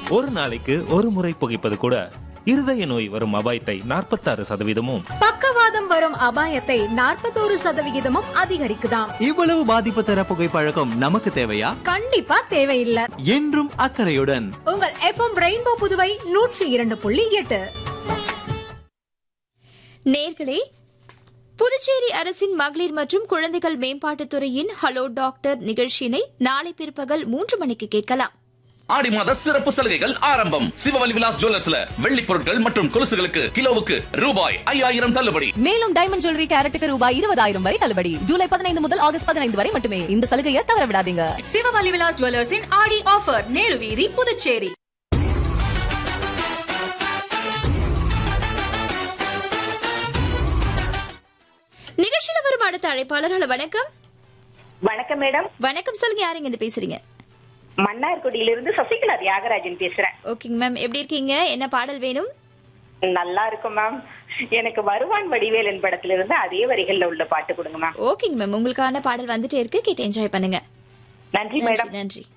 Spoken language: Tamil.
ஒரு நாளைக்கு ஒரு முறை புகைப்பது கூட இருதய நோய் வரும் அபாயத்தை நாற்பத்தாறு சதவீதமும் பக்கவாதம் வரும் அபாயத்தை நாற்பத்தோரு சதவிகிதமும் அதிகரிக்குதாம் இவ்வளவு பாதிப்பு தர புகைப்பழக்கம் நமக்கு தேவையா கண்டிப்பா தேவையில்லை என்றும் அக்கறையுடன் உங்கள் எஃப்எம் ரெயின்போ புதுவை நூற்றி இரண்டு புள்ளி எட்டு நேர்களே புதுச்சேரி அரசின் மகளிர் மற்றும் குழந்தைகள் மேம்பாட்டுத் துறையின் ஹலோ டாக்டர் நிகழ்ச்சியினை நாளை பிற்பகல் மூன்று மணிக்கு கேட்கலாம் ஆடி மாத சிறப்பு சலுகைகள் ஆரம்பம் சிவவலி விலாஸ் ஜுவல்லர்ஸ்ல வெள்ளி பொருட்கள் மற்றும் கொலுசுகளுக்கு கிலோவுக்கு ரூபாய் ஐயாயிரம் தள்ளுபடி மேலும் டைமண்ட் ஜுவல்லரி கேரட்டுக்கு ரூபாய் இருபதாயிரம் வரை தள்ளுபடி ஜூலை பதினைந்து முதல் ஆகஸ்ட் பதினைந்து வரை மட்டுமே இந்த சலுகையை தவற விடாதீங்க சிவவலி விலாஸ் ஜுவல்லர்ஸின் ஆடி ஆஃபர் நேரு வீதி புதுச்சேரி நிகழ்ச்சியில வரும் அடுத்த அழைப்பாளர் ஹலோ வணக்கம் வணக்கம் மேடம் வணக்கம் சொல்லுங்க யாருங்க இருந்து பேசுறீங்க மன்னார்குடியிலிருந்து சசிகலா தியாகராஜன் பேசுறேன் ஓகேங்க மேம் எப்படி இருக்கீங்க என்ன பாடல் வேணும் நல்லா இருக்கும் மேம் எனக்கு வருவான் வடிவேலன் படத்துல இருந்து அதே வரிகள்ல உள்ள பாட்டு கொடுங்க மேம் ஓகேங்க மேம் உங்களுக்கான பாடல் வந்துட்டே இருக்கு கேட்டு என்ஜாய் பண்ணுங்க நன்றி மேடம் நன்றி நன்றி